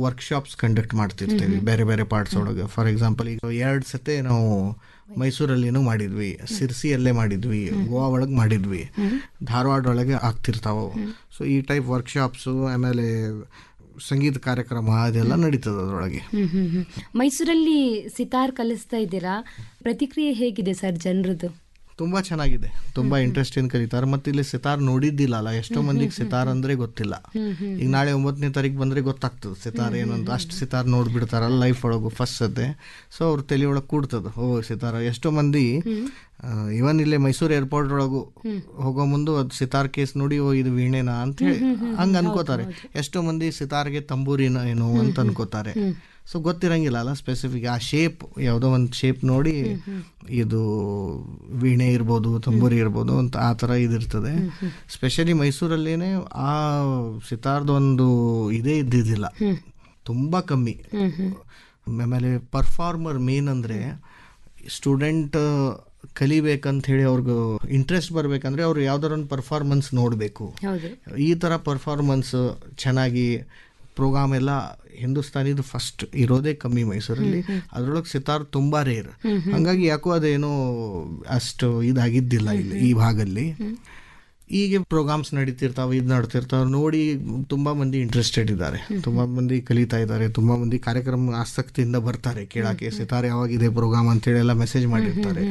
Workshops conduct ಮಾಡ್ತಿರ್ತೀವಿ ಬೇರೆ ಬೇರೆ ಪಾರ್ಟ್ಸ್ ಒಳಗೆ ಫಾರ್ ಎಕ್ಸಾಂಪಲ್ ಈಗ ಎರಡು ಸತೆ ನಾವು ಮೈಸೂರಲ್ಲಿನೂ ಮಾಡಿದ್ವಿ ಸಿರ್ಸಿಯಲ್ಲೇ ಮಾಡಿದ್ವಿ ಗೋವಾ ಒಳಗೆ ಮಾಡಿದ್ವಿ ಧಾರವಾಡ ಒಳಗೆ ಆಗ್ತಿರ್ತಾವೆ ಸೊ ಈ ಟೈಪ್ ವರ್ಕ್ಶಾಪ್ಸು ಆಮೇಲೆ ಸಂಗೀತ ಕಾರ್ಯಕ್ರಮ ಅದೆಲ್ಲ ನಡೀತದೆ ಅದರೊಳಗೆ ಹ್ಮ್ ಹ್ಮ್ ಹ್ಮ್ ಮೈಸೂರಲ್ಲಿ ಸಿತಾರ್ ಕಲಿಸ್ತಾ ಇದ್ದೀರಾ ಪ್ರತಿಕ್ರಿಯೆ ಹೇಗಿದೆ ಸರ್ ಜನರದ್ದು ತುಂಬಾ ಚೆನ್ನಾಗಿದೆ ತುಂಬಾ ಇಂಟ್ರೆಸ್ಟ್ ಇಂದ ಕಲಿತಾರೆ ಮತ್ತೆ ಇಲ್ಲಿ ಸಿತಾರ್ ನೋಡಿದ್ದಿಲ್ಲ ಅಲ್ಲ ಎಷ್ಟೋ ಮಂದಿಗೆ ಸಿತಾರ್ ಅಂದ್ರೆ ಗೊತ್ತಿಲ್ಲ ಈಗ ನಾಳೆ ಒಂಬತ್ತನೇ ತಾರೀಕು ಬಂದ್ರೆ ಗೊತ್ತಾಗ್ತದೆ ಸಿತಾರ್ ಏನು ಅಂತ ಅಷ್ಟು ಸಿತಾರ್ ನೋಡ್ಬಿಡ್ತಾರಲ್ಲ ಲೈಫ್ ಒಳಗು ಫಸ್ಟ್ ಸತೆ ಸೊ ಅವ್ರ ತಲೆ ಒಳಗೆ ಕೂಡ್ತದ ಓ ಸಿತಾರ ಎಷ್ಟೋ ಮಂದಿ ಇವನ್ ಇಲ್ಲೇ ಮೈಸೂರು ಏರ್ಪೋರ್ಟ್ ಒಳಗು ಹೋಗೋ ಮುಂದೆ ಅದು ಸಿತಾರ್ ಕೇಸ್ ನೋಡಿ ಓ ಇದು ವೀಣೆನಾ ಅಂತ ಹೇಳಿ ಹಂಗ ಅನ್ಕೋತಾರೆ ಎಷ್ಟೋ ಮಂದಿ ಸಿತಾರ್ಗೆ ತಂಬೂರಿನ ಏನು ಅಂತ ಅನ್ಕೋತಾರೆ ಸೊ ಗೊತ್ತಿರಂಗಿಲ್ಲ ಅಲ್ಲ ಸ್ಪೆಸಿಫಿಕ್ ಆ ಶೇಪ್ ಯಾವುದೋ ಒಂದು ಶೇಪ್ ನೋಡಿ ಇದು ವೀಣೆ ಇರ್ಬೋದು ತಂಬೂರಿ ಇರ್ಬೋದು ಅಂತ ಆ ಥರ ಇದಿರ್ತದೆ ಸ್ಪೆಷಲಿ ಮೈಸೂರಲ್ಲೇನೆ ಆ ಸಿತಾರ್ದ ಒಂದು ಇದೇ ಇದ್ದಿದ್ದಿಲ್ಲ ತುಂಬ ಕಮ್ಮಿ ಆಮೇಲೆ ಪರ್ಫಾರ್ಮರ್ ಮೇನ್ ಅಂದರೆ ಸ್ಟೂಡೆಂಟ್ ಕಲಿಬೇಕಂತ ಹೇಳಿ ಅವ್ರಿಗೆ ಇಂಟ್ರೆಸ್ಟ್ ಬರ್ಬೇಕಂದ್ರೆ ಅವ್ರು ಯಾವ್ದಾರ ಒಂದು ಪರ್ಫಾರ್ಮೆನ್ಸ್ ನೋಡಬೇಕು ಹೌದು ಈ ಥರ ಪರ್ಫಾರ್ಮೆನ್ಸ್ ಚೆನ್ನಾಗಿ ಪ್ರೋಗ್ರಾಮ್ ಎಲ್ಲ ಹಿಂದೂಸ್ತಾನಿದು ಫಸ್ಟ್ ಇರೋದೇ ಕಮ್ಮಿ ಮೈಸೂರಲ್ಲಿ ಅದ್ರೊಳಗೆ ಸಿತಾರ್ ತುಂಬಾ ರೇರ್ ಹಂಗಾಗಿ ಯಾಕೋ ಅದೇನೋ ಅಷ್ಟು ಇದಾಗಿದ್ದಿಲ್ಲ ಇಲ್ಲಿ ಈ ಭಾಗಲ್ಲಿ ಹೀಗೆ ಪ್ರೋಗ್ರಾಮ್ಸ್ ನಡೀತಿರ್ತಾವೆ ಇದು ನಡ್ತಿರ್ತಾವೆ ನೋಡಿ ತುಂಬಾ ಮಂದಿ ಇಂಟ್ರೆಸ್ಟೆಡ್ ಇದ್ದಾರೆ ತುಂಬಾ ಮಂದಿ ಕಲಿತಾ ಇದ್ದಾರೆ ತುಂಬಾ ಮಂದಿ ಕಾರ್ಯಕ್ರಮ ಆಸಕ್ತಿಯಿಂದ ಬರ್ತಾರೆ ಕೇಳಕ್ಕೆ ಸಿತಾರ್ ಯಾವಾಗಿದೆ ಪ್ರೋಗ್ರಾಮ್ ಅಂತೇಳಿ ಎಲ್ಲ ಮೆಸೇಜ್ ಮಾಡಿರ್ತಾರೆ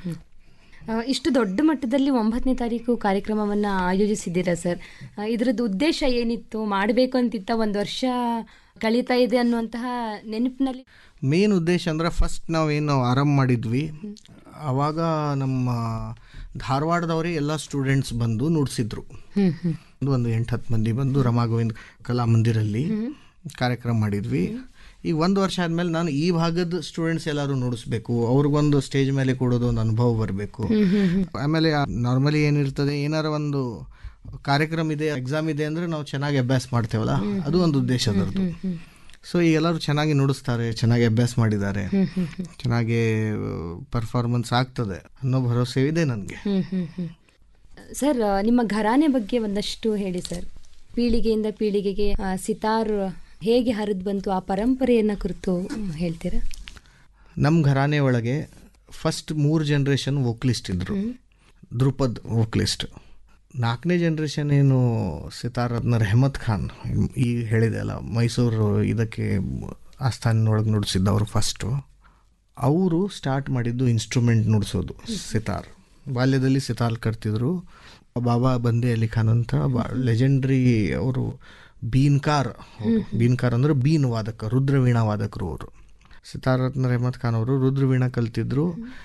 ಆ, ಇಷ್ಟು ದೊಡ್ಡ ಮಟ್ಟದಲ್ಲಿ ಒಂಬತ್ತನೇ ತಾರೀಕು ಕಾರ್ಯಕ್ರಮವನ್ನ ಆಯೋಜಿಸಿದ್ದೀರಾ ಸರ್ ಆ, ಇದ್ರದ್ದು ಉದ್ದೇಶ ಏನಿತ್ತು ಮಾಡಬೇಕು ಅಂತಿತ್ತ ಒಂದು ವರ್ಷ ಕಳೀತಾ ಇದೆ ಅನ್ನುವಂತಹ ನೆನಪಿನಲ್ಲಿ ಮೇನ್ ಉದ್ದೇಶ ಅಂದ್ರೆ ಫಸ್ಟ್ ನಾವೇನು ಆರಂಭ ಮಾಡಿದ್ವಿ ಅವಾಗ ನಮ್ಮ ಧಾರವಾಡದವರೇ ಎಲ್ಲ ಸ್ಟೂಡೆಂಟ್ಸ್ ಬಂದು ನುಡ್ಸಿದ್ರು ಹ್ಮ್ ಹ್ಮ್ ಒಂದು ಒಂದು ಎಂಟು ಹತ್ತು ಮಂದಿ ಬಂದು ರಮಾ ಗೋವಿಂದ್ ಕಲಾ ಮಂದಿರಲ್ಲಿ ಕಾರ್ಯಕ್ರಮ ಮಾಡಿದ್ವಿ ಈಗ ಒಂದು ವರ್ಷ ಆದ್ಮೇಲೆ ನಾನು ಈ ಭಾಗದ ಸ್ಟೂಡೆಂಟ್ಸ್ ಎಲ್ಲರೂ ನುಡಿಸ್ಬೇಕು ಅವ್ರಿಗೊಂದು ಸ್ಟೇಜ್ ಮೇಲೆ ಕೊಡೋದು ಒಂದು ಅನುಭವ ಬರಬೇಕು ಆಮೇಲೆ ನಾರ್ಮಲಿ ಏನಿರ್ತದೆ ಏನಾರ ಒಂದು ಕಾರ್ಯಕ್ರಮ ಇದೆ ಎಕ್ಸಾಮ್ ಇದೆ ಅಂದ್ರೆ ನಾವು ಚೆನ್ನಾಗಿ ಅಭ್ಯಾಸ ಮಾಡ್ತೇವಲ್ಲ ಅದು ಒಂದು ಉದ್ದೇಶ ಅದರದ್ದು ಸೊ ಈಗ ಎಲ್ಲರೂ ಚೆನ್ನಾಗಿ ನುಡಿಸ್ತಾರೆ ಚೆನ್ನಾಗಿ ಅಭ್ಯಾಸ ಮಾಡಿದ್ದಾರೆ ಚೆನ್ನಾಗಿ ಪರ್ಫಾರ್ಮೆನ್ಸ್ ಆಗ್ತದೆ ಅನ್ನೋ ಭರವಸೆ ಇದೆ ನನಗೆ ಹ್ಮ್ ಹ್ಮ್ ಹ್ಮ್ ಸರ್ ಆ, ನಿಮ್ಮ ಘರಾನೆ ಬಗ್ಗೆ ಒಂದಷ್ಟು ಹೇಳಿ ಸರ್ ಪೀಳಿಗೆಯಿಂದ ಪೀಳಿಗೆಗೆ ಆ, ಸಿತಾರ್ ಹೇಗೆ ಹರಿದು ಬಂತು ಆ ಪರಂಪರೆಯನ್ನ ಕುರಿತು ಮ್, ಹೇಳ್ತೀರಾ ನಮ್ಮ ಘರಾನೆ ಒಳಗೆ ಫಸ್ಟ್ ಮೂರು ಜನ್ರೇಷನ್ ವೋಕ್ಲಿಸ್ಟ್ ಇದ್ರು ಧ್ರುಪದ್ ವೋಕ್ಲಿಸ್ಟ್ ನಾಲ್ಕನೇ ಜನ್ರೇಷನ್ ಏನು ಸಿತಾರತ್ನ ರೆಹಮತ್ ಖಾನ್ ಈ ಹೇಳಿದೆ ಅಲ್ಲ ಮೈಸೂರು ಇದಕ್ಕೆ ಆಸ್ಥಾನದೊಳಗೆ ನುಡಿಸಿದ್ದವರು ಫಸ್ಟು ಅವರು ಸ್ಟಾರ್ಟ್ ಮಾಡಿದ್ದು ಇನ್ಸ್ಟ್ರೂಮೆಂಟ್ ನುಡಿಸೋದು ಸಿತಾರ್ ಬಾಲ್ಯದಲ್ಲಿ ಸಿತಾರ್ ಕಟ್ತಿದ್ರು ಬಾಬಾ ಬಂದೆ ಅಲಿ ಖಾನ್ ಅಂತ ಲೆಜೆಂಡ್ರಿ ಅವರು ಬೀನ್ಕಾರ್ ಅವ್ರು. ಬೀನ್ಕಾರ್ ಅಂದ್ರೆ ಬೀನ್ ವಾದಕ ರುದ್ರವೀಣಾ ವಾದಕರು ಅವರು ಸಿತಾರತ್ನ ರೆಹಮತ್ ಖಾನ್ ಅವರು ರುದ್ರವೀಣಾ ಕಲ್ತಿದ್ರು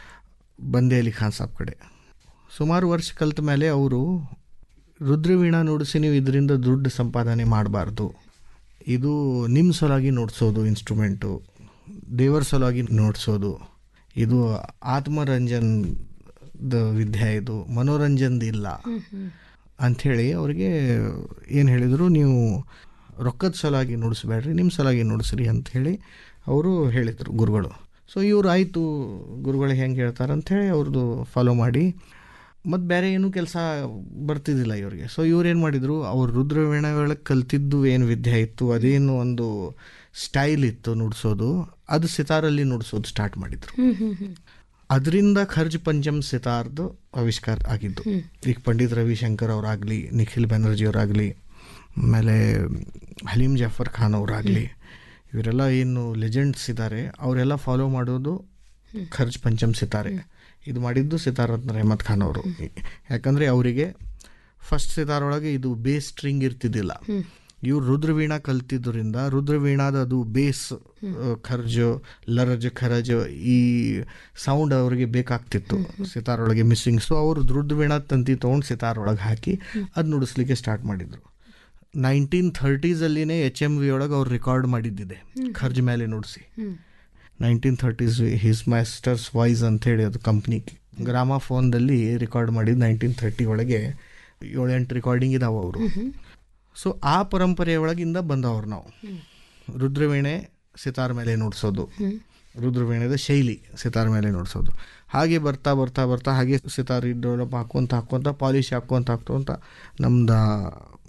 ಬಂದೆ ಅಲಿ ಖಾನ್ ಸಾಬ್ ಕಡೆ ಸುಮಾರು ವರ್ಷ ಕಲ್ತ ಮೇಲೆ ಅವರು ರುದ್ರವೀಣಾ ನುಡಿಸಿ ನೀವು ಇದರಿಂದ ದುಡ್ಡು ಸಂಪಾದನೆ ಮಾಡಬಾರ್ದು ಇದು ನಿಮ್ಮ ಸಲುವಾಗಿ ನುಡ್ಸೋದು ಇನ್ಸ್ಟ್ರೂಮೆಂಟು ದೇವರ ಸಲುವಾಗಿ ನುಡ್ಸೋದು ಇದು ಆತ್ಮರಂಜನ್ದ ವಿದ್ಯೆ ಇದು ಮನೋರಂಜನ್ದು ಇಲ್ಲ ಅಂಥೇಳಿ ಅವ್ರಿಗೆ ಏನು ಹೇಳಿದರು ನೀವು ರೊಕ್ಕದ ಸಲುವಾಗಿ ನುಡಿಸ್ಬೇಡ್ರಿ ನಿಮ್ಮ ಸಲುವಾಗಿ ನುಡಿಸ್ರಿ ಅಂತ ಹೇಳಿ ಅವರು ಹೇಳಿದರು ಗುರುಗಳು ಸೊ ಇವ್ರು ಆಯಿತು ಗುರುಗಳು ಹೆಂಗೆ ಹೇಳ್ತಾರೆ ಅಂಥೇಳಿ ಅವ್ರದ್ದು ಫಾಲೋ ಮಾಡಿ ಮತ್ತು ಬೇರೆ ಏನೂ ಕೆಲಸ ಬರ್ತಿದ್ದಿಲ್ಲ ಇವ್ರಿಗೆ ಸೊ ಇವ್ರು ಏನು ಮಾಡಿದರು ಅವ್ರು ರುದ್ರವೀಣ ಒಳಗೆ ಕಲ್ತಿದ್ದು ಏನು ವಿದ್ಯೆ ಇತ್ತು ಅದೇನು ಒಂದು ಸ್ಟೈಲ್ ಇತ್ತು ನುಡ್ಸೋದು ಅದು ಸಿತಾರಲ್ಲಿ ನುಡ್ಸೋದು ಸ್ಟಾರ್ಟ್ ಮಾಡಿದರು ಹ್ಮ್ ಹ್ಮ್ ಹ್ಮ್ ಅದರಿಂದ ಖರ್ಜ್ ಪಂಚಮ್ ಸಿತಾರ್ದು ಆವಿಷ್ಕಾರ ಆಗಿದ್ದು ಈಗ ಪಂಡಿತ್ ರವಿಶಂಕರ್ ಅವರಾಗಲಿ ನಿಖಿಲ್ ಬ್ಯಾನರ್ಜಿ ಅವರಾಗಲಿ ಆಮೇಲೆ ಹಲೀಂ ಜಾಫರ್ ಖಾನ್ ಅವರಾಗಲಿ ಇವರೆಲ್ಲ ಏನು ಲೆಜೆಂಡ್ಸ್ ಇದ್ದಾರೆ ಅವರೆಲ್ಲ ಫಾಲೋ ಮಾಡೋದು ಖರ್ಜ್ ಪಂಚಮ್ ಸಿತಾರೆ ಇದು ಮಾಡಿದ್ದು ಸಿತಾರತ್ನ ರೆಹಮತ್ ಖಾನ್ ಅವರು ಯಾಕಂದರೆ ಅವರಿಗೆ ಫಸ್ಟ್ ಸಿತಾರ್ ಒಳಗೆ ಇದು ಬೇಸ್ ಸ್ಟ್ರಿಂಗ್ ಇರ್ತಿದ್ದಿಲ್ಲ ಇವ್ರು ರುದ್ರವೀಣಾ ಕಲ್ತಿದ್ದರಿಂದ ರುದ್ರವೀಣಾದ ಅದು ಬೇಸ್ ಖರ್ಜ್ ಲರಜ್ ಖರಜ್ ಈ ಸೌಂಡ್ ಅವರಿಗೆ ಬೇಕಾಗ್ತಿತ್ತು ಸಿತಾರ್ ಒಳಗೆ ಮಿಸ್ಸಿಂಗ್ ಸೊ ಅವರು ರುದ್ರವೀಣಾ ತಂತಿ ತೊಗೊಂಡು ಸಿತಾರ್ ಒಳಗೆ ಹಾಕಿ ಅದು ನುಡಿಸ್ಲಿಕ್ಕೆ ಸ್ಟಾರ್ಟ್ ಮಾಡಿದ್ರು ನೈನ್ಟೀನ್ ಥರ್ಟೀಸಲ್ಲಿನೇ ಎಚ್ ಎಮ್ ವಿ ಒಳಗೆ ಅವ್ರು ರೆಕಾರ್ಡ್ ಮಾಡಿದ್ದಿದೆ ಖರ್ಜ್ ಮೇಲೆ ನುಡಿಸಿ nineteen thirties His Master's Voice ಅಂತ ಹೇಳಿ ಅದು ಕಂಪ್ನಿ ಗ್ರಾಮ ಫೋನ್ದಲ್ಲಿ ರೆಕಾರ್ಡ್ ಮಾಡಿದ್ದು ನೈನ್ಟೀನ್ ಥರ್ಟಿ ಒಳಗೆ ಏಳೆಂಟು ರೆಕಾರ್ಡಿಂಗ್ ಇದಾವೆ ಅವರು ಸೊ ಆ ಪರಂಪರೆಯ ಒಳಗಿಂದ ಬಂದವ್ರು ನಾವು ರುದ್ರವೀಣೆ ಸಿತಾರ್ ಮೇಲೆ ನುಡ್ಸೋದು ರುದ್ರವೀಣೆದ ಶೈಲಿ ಸಿತಾರ್ ಮೇಲೆ ನುಡ್ಸೋದು ಹಾಗೆ ಬರ್ತಾ ಬರ್ತಾ ಬರ್ತಾ ಹಾಗೆ ಸಿತಾರ್ ಡೆವಲಪ್ ಹಾಕ್ಕೊಂತ ಹಾಕ್ಕೊಂತ ಪಾಲಿಶ್ ಹಾಕ್ಕೊಂತ ಹಾಕ್ಕೊಂತ ನಮ್ದು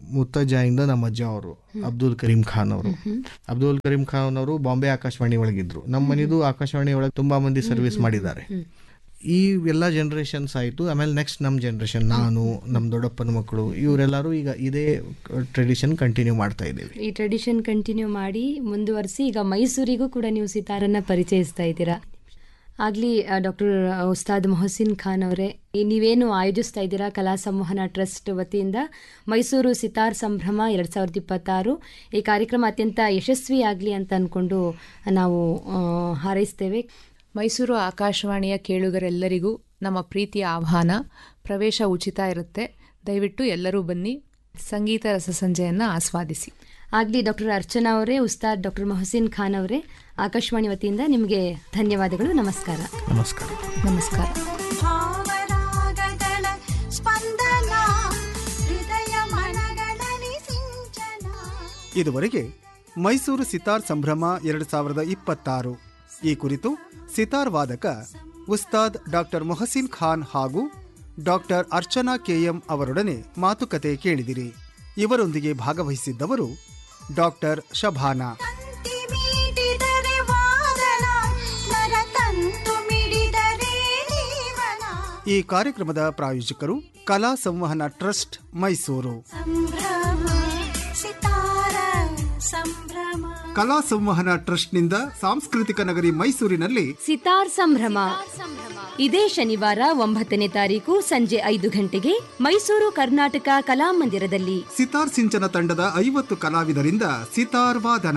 ಮುತ್ತಜ್ಜಾಯಿಂದ ನಮ್ಮ ಅಜ್ಜ ಅವರು ಅಬ್ದುಲ್ ಕರೀಂ ಖಾನ್ ಅವರು ಅಬ್ದುಲ್ ಕರೀಂ ಖಾನ್ ಅವರು ಬಾಂಬೆ ಆಕಾಶವಾಣಿ ಒಳಗಿದ್ರು ನಮ್ಮ ಮನೆದು ಆಕಾಶವಾಣಿ ಒಳಗೆ ತುಂಬಾ ಮಂದಿ ಸರ್ವಿಸ್ ಮಾಡಿದ್ದಾರೆ ಈ ಎಲ್ಲ ಜನರೇಷನ್ಸ್ ಆಯಿತು ಆಮೇಲೆ ನೆಕ್ಸ್ಟ್ ನಮ್ಮ ಜನರೇಷನ್ ನಾನು ನಮ್ಮ ದೊಡ್ಡಪ್ಪನ ಮಕ್ಕಳು ಇವರೆಲ್ಲರೂ ಈಗ ಇದೇ ಟ್ರೆಡಿಷನ್ ಕಂಟಿನ್ಯೂ ಮಾಡ್ತಾ ಇದ್ದೀವಿ ಈ ಟ್ರೆಡಿಷನ್ ಕಂಟಿನ್ಯೂ ಮಾಡಿ ಮುಂದುವರಿಸಿ ಈಗ ಮೈಸೂರಿಗೂ ಕೂಡ ನೀವು ಸಿತಾರನ್ನ ಪರಿಚಯಿಸ್ತಾ ಇದ್ದೀರಾ ಆಗ್ಲಿ ಡಾಕ್ಟರ್ ಉಸ್ತಾದ್ ಮೊಹಸಿನ್ ಖಾನ್ ಅವರೇ ಈ ನೀವೇನು ಆಯೋಜಿಸ್ತಾ ಇದ್ದೀರಾ ಕಲಾ ಸಂವಹನ ಟ್ರಸ್ಟ್ ವತಿಯಿಂದ ಮೈಸೂರು ಸಿತಾರ್ ಸಂಭ್ರಮ ಎರಡ್ ಸಾವಿರದ ಇಪ್ಪತ್ತಾರು ಈ ಕಾರ್ಯಕ್ರಮ ಅತ್ಯಂತ ಯಶಸ್ವಿಯಾಗಲಿ ಅಂತ ಅಂದ್ಕೊಂಡು ನಾವು ಆ, ಹಾರೈಸ್ತೇವೆ ಮೈಸೂರು ಆಕಾಶವಾಣಿಯ ಕೇಳುಗರೆಲ್ಲರಿಗೂ ನಮ್ಮ ಪ್ರೀತಿಯ ಆಹ್ವಾನ ಪ್ರವೇಶ ಉಚಿತ ಇರುತ್ತೆ ದಯವಿಟ್ಟು ಎಲ್ಲರೂ ಬನ್ನಿ ಸಂಗೀತ ರಸಸಂಜೆಯನ್ನು ಆಸ್ವಾದಿಸಿ ಆಗ್ಲಿ ಡಾಕ್ಟರ್ ಅರ್ಚನಾ ಅವರೇ ಉಸ್ತಾದ್ ಡಾಕ್ಟರ್ ಮೊಹಸಿನ್ ಖಾನ್ ಅವರೇ ಆಕಾಶವಾಣಿ ವತಿಯಿಂದ ನಿಮಗೆ ಧನ್ಯವಾದಗಳು ನಮಸ್ಕಾರ ನಮಸ್ಕಾರ ನಮಸ್ಕಾರ ಭಾವರಾಗಗಳ ಸ್ಪಂದನ ಹೃದಯ ಮನಗಳಲ್ಲಿ ಸಿಂಚನ ಇದುವರೆಗೆ ಮೈಸೂರು ಸಿತಾರ್ ಸಂಭ್ರಮ ಎರಡು ಸಾವಿರದ ಇಪ್ಪತ್ತಾರು ಈ ಕುರಿತು ಸಿತಾರ್ ವಾದಕ ಉಸ್ತಾದ್ ಡಾಕ್ಟರ್ ಮೊಹಸಿನ್ ಖಾನ್ ಹಾಗೂ ಡಾಕ್ಟರ್ ಅರ್ಚನಾ ಕೆಎಂ ಅವರೊಡನೆ ಮಾತುಕತೆ ಕೇಳಿದಿರಿ ಇವರೊಂದಿಗೆ ಭಾಗವಹಿಸಿದ್ದವರು ಡಾಕ್ಟರ್ ಶಭಾನಾ ತಂತಿ ಮೀಟಿದರೆ ವಾದನ ನರತಂತು ಮಿಡಿದರೆ ಜೀವನ ಈ ಕಾರ್ಯಕ್ರಮದ ಪ್ರಾಯೋಜಕರು ಕಲಾ ಸಂವಹನ ಟ್ರಸ್ಟ್ ಮೈಸೂರು ಸಂಭ್ರಮ ಸಿತಾರ ಸಂಭ್ರಮ ಕಲಾ ಸಂವಹನ ಟ್ರಸ್ಟ್ನಿಂದ ಸಾಂಸ್ಕೃತಿಕ ನಗರಿ ಮೈಸೂರಿನಲ್ಲಿ ಸಿತಾರ್ ಸಂಭ್ರಮ ಇದೇ ಶನಿವಾರ ಒಂಬತ್ತನೇ ತಾರೀಕು ಸಂಜೆ ಐದು ಗಂಟೆಗೆ ಮೈಸೂರು ಕರ್ನಾಟಕ ಕಲಾಮಂದಿರದಲ್ಲಿ ಸಿತಾರ್ ಸಿಂಚನ ತಂಡದ ಐವತ್ತು ಕಲಾವಿದರಿಂದ ಸಿತಾರ್ ವಾದನ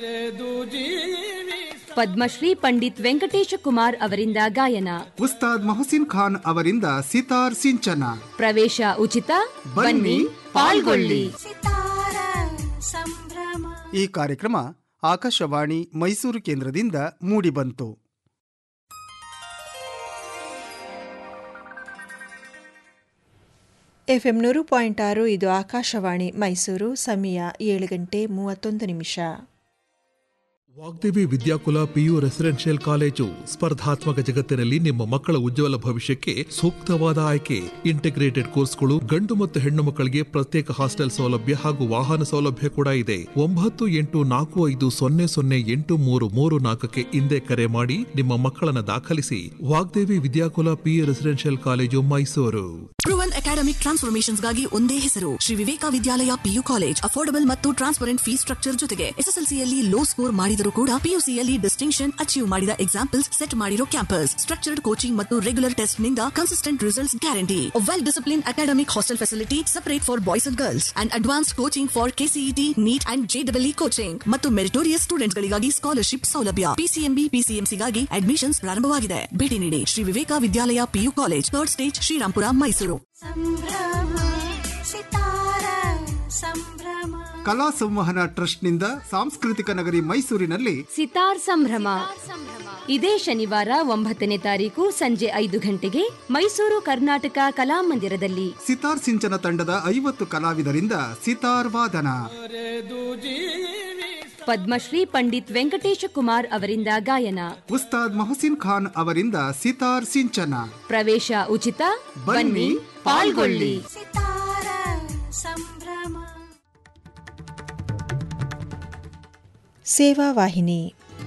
ಪದ್ಮಶ್ರೀ ಪಂಡಿತ್ ವೆಂಕಟೇಶ ಕುಮಾರ್ ಅವರಿಂದ ಗಾಯನ ಉಸ್ತಾದ್ ಮೊಹಸಿನ್ ಖಾನ್ ಅವರಿಂದ ಸಿತಾರ್ ಸಿಂಚನ ಪ್ರವೇಶ ಉಚಿತ ಬನ್ನಿ, ಬನ್ನಿ ಪಾಲ್ಗೊಳ್ಳಿ ಸಿತಾರ ಸಂಭ್ರಮ ಈ ಕಾರ್ಯಕ್ರಮ ಆಕಾಶವಾಣಿ ಮೈಸೂರು ಕೇಂದ್ರದಿಂದ ಮೂಡಿಬಂತು ಎಫ್ಎಂ ನೂರು ಪಾಯಿಂಟ್ ಆರು ಇದು ಆಕಾಶವಾಣಿ ಮೈಸೂರು ಸಮಯ ಏಳು ಗಂಟೆ ಮೂವತ್ತೊಂದು ನಿಮಿಷ Vagdevi Vidyakula PU residential college ಸ್ಪರ್ಧಾತ್ಮಕ ಜಗತ್ತಿನಲ್ಲಿ ನಿಮ್ಮ ಮಕ್ಕಳ ಉಜ್ವಲ ಭವಿಷ್ಯಕ್ಕೆ ಸೂಕ್ತವಾದ ಆಯ್ಕೆ ಇಂಟಿಗ್ರೇಟೆಡ್ ಕೋರ್ಸ್ಗಳು ಗಂಡು ಮತ್ತು ಹೆಣ್ಣು ಮಕ್ಕಳಿಗೆ ಪ್ರತ್ಯೇಕ ಹಾಸ್ಟೆಲ್ ಸೌಲಭ್ಯ ಹಾಗೂ ವಾಹನ ಸೌಲಭ್ಯ ಕೂಡ ಇದೆ ಒಂಬತ್ತು ಎಂಟು ನಾಲ್ಕು ಐದು ಸೊನ್ನೆ ಸೊನ್ನೆ ಎಂಟು ಮೂರು ಮೂರು ನಾಲ್ಕಕ್ಕೆ ಹಿಂದೆ ಕರೆ ಮಾಡಿ ನಿಮ್ಮ ಮಕ್ಕಳನ್ನ ದಾಖಲಿಸಿ Vagdevi Vidyakula PU residential college Mysuru proven academic ಟ್ರಾನ್ಸ್ಫಾರ್ಮೇಶನ್ಸ್ಗಾಗಿ ಒಂದೇ ಹೆಸರು Shri Viveka Vidyalaya PU college affordable ಮತ್ತು ಟ್ರಾನ್ಸ್ಪರೆಂಟ್ ಫೀಸ್ ಸ್ಟ್ರಕ್ಚರ್ ಜೊತೆಗೆ ಎಸ್ಎಸ್ಎಲ್ಸಿಯಲ್ಲಿ ಲೋ ಸ್ಕೋರ್ ಮಾಡಿದರೂ ಕೂಡ ಪಿಯುಸಿಯಲ್ಲಿ ಡಿಸ್ಟಿಂಕ್ಷನ್ ಅಚೀವ್ ಮಾಡಿದ ಎಕ್ಸಾಂಪಲ್ಸ್ ಸೆಟ್ ಮಾಡಿರೋ ಕ್ಯಾಂಪಸ್ ಸ್ಟ್ರಕ್ಚರ್ಡ್ ಕೋಚಿಂಗ್ ಮತ್ತು ರೆಗ್ಯುಲರ್ ಟೆಸ್ಟ್ ನಿಂದ consistent results guarantee well discipline academic hostel facility separate for boys and girls and advance coaching for KCET NEET and ಜೆಡಬ್ಲ್ಇ coaching ಮತ್ತು meritorious students ಗಳಿಗಾಗಿ scholarship ಸೌಲಭ್ಯ PCMB ಪಿಸಿಎಂಸಿಗಾಗಿ admissions ಪ್ರಾರಂಭವಾಗಿದೆ ಭೇಟಿ ನೀಡಿ Shri Viveka Vidyalaya PU college third stage Srirampura Mysuru ಸಂಭ್ರಮ ಸಿತಾರ ಸಂಭ್ರಮ ಕಲಾ ಸಂವಹನ ಟ್ರಸ್ಟ್ನಿಂದ ಸಾಂಸ್ಕೃತಿಕ ನಗರಿ ಮೈಸೂರಿನಲ್ಲಿ ಸಿತಾರ್ ಸಂಭ್ರಮ ಇದೇ ಶನಿವಾರ ಒಂಬತ್ತನೇ ತಾರೀಕು ಸಂಜೆ ಐದು ಗಂಟೆಗೆ ಮೈಸೂರು ಕರ್ನಾಟಕ ಕಲಾಮಂದಿರದಲ್ಲಿ ಸಿತಾರ್ ಸಿಂಚನ ತಂಡದ ಐವತ್ತು ಕಲಾವಿದರಿಂದ ಸಿತಾರ್ ವಾದನ ಪದ್ಮಶ್ರೀ ಪಂಡಿತ್ ವೆಂಕಟೇಶ ಕುಮಾರ್ ಅವರಿಂದ ಗಾಯನ ಉಸ್ತಾದ್ ಮೊಹಸಿನ್ ಖಾನ್ ಅವರಿಂದ ಸಿತಾರ್ ಸಿಂಚನ ಪ್ರವೇಶ ಉಚಿತ ಬನ್ನಿ, ಬನ್ನಿ ಪಾಲ್ಗೊಳ್ಳಿ ಸಿತಾರ ಸಂಭ್ರಮ ಸೇವಾ ವಾಹಿನಿ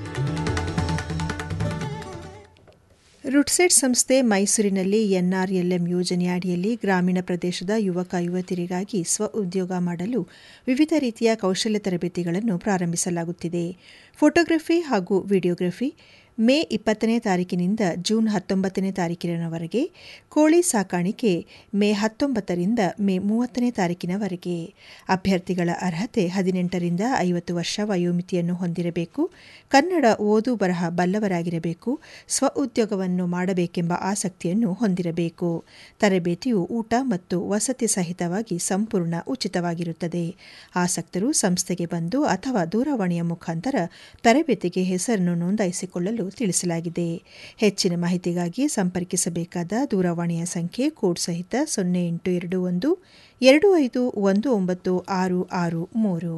ರುಡ್ಸೆಟ್ ಸಂಸ್ಥೆ ಮೈಸೂರಿನಲ್ಲಿ ಎನ್ಆರ್ಎಲ್ಎಂ ಯೋಜನೆ ಅಡಿಯಲ್ಲಿ ಗ್ರಾಮೀಣ ಪ್ರದೇಶದ ಯುವಕ ಯುವತಿಯರಿಗಾಗಿ ಸ್ವ ಉದ್ಯೋಗ ಮಾಡಲು ವಿವಿಧ ರೀತಿಯ ಕೌಶಲ್ಯ ತರಬೇತಿಗಳನ್ನು ಪ್ರಾರಂಭಿಸಲಾಗುತ್ತಿದೆ ಫೋಟೋಗ್ರಫಿ ಹಾಗೂ ವಿಡಿಯೋಗ್ರಫಿ ಮೇ ಇಪ್ಪತ್ತನೇ ತಾರೀಕಿನಿಂದ ಜೂನ್ ಹತ್ತೊಂಬತ್ತನೇ ತಾರೀಕಿನವರೆಗೆ ಕೋಳಿ ಸಾಕಾಣಿಕೆ ಮೇ ಹತ್ತೊಂಬತ್ತರಿಂದ ಮೇ ಮೂವತ್ತನೇ ತಾರೀಕಿನವರೆಗೆ ಅಭ್ಯರ್ಥಿಗಳ ಅರ್ಹತೆ ಹದಿನೆಂಟರಿಂದ ಐವತ್ತು ವರ್ಷ ವಯೋಮಿತಿಯನ್ನು ಹೊಂದಿರಬೇಕು ಕನ್ನಡ ಓದು ಬರಹ ಬಲ್ಲವರಾಗಿರಬೇಕು ಸ್ವ ಉದ್ಯೋಗವನ್ನು ಮಾಡಬೇಕೆಂಬ ಆಸಕ್ತಿಯನ್ನು ಹೊಂದಿರಬೇಕು ತರಬೇತಿಯು ಊಟ ಮತ್ತು ವಸತಿ ಸಹಿತವಾಗಿ ಸಂಪೂರ್ಣ ಉಚಿತವಾಗಿರುತ್ತದೆ ಆಸಕ್ತರು ಸಂಸ್ಥೆಗೆ ಬಂದು ಅಥವಾ ದೂರವಾಣಿಯ ಮುಖಾಂತರ ತರಬೇತಿಗೆ ಹೆಸರನ್ನು ನೋಂದಾಯಿಸಿಕೊಳ್ಳಲು ತಿಳಿಸಲಾಗಿದೆ ಹೆಚ್ಚಿನ ಮಾಹಿತಿಗಾಗಿ ಸಂಪರ್ಕಿಸಬೇಕಾದ ದೂರವಾಣಿಯ ಸಂಖ್ಯೆ ಕೋಡ್ ಸಹಿತ ಸೊನ್ನೆ ಎಂಟು ಎರಡು ಒಂದು ಎರಡು ಐದು ಒಂದು ಒಂಬತ್ತು ಆರು ಆರು ಮೂರು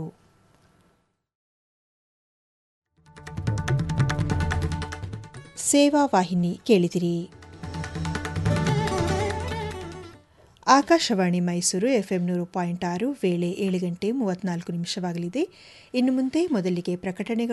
ಸೇವಾ ವಾಹಿನಿ ಕೇಳಿದಿರಿ ಆಕಾಶವಾಣಿ ಮೈಸೂರು ಎಫ್ಎಂ ನೂರು ಪಾಯಿಂಟ್ ಆರು ವೇಳೆ ಏಳು ಗಂಟೆ ಮೂವತ್ನಾಲ್ಕು ನಿಮಿಷವಾಗಲಿದೆ ಇನ್ನು ಮುಂದೆ ಮೊದಲಿಗೆ ಪ್ರಕಟಣೆಗಳು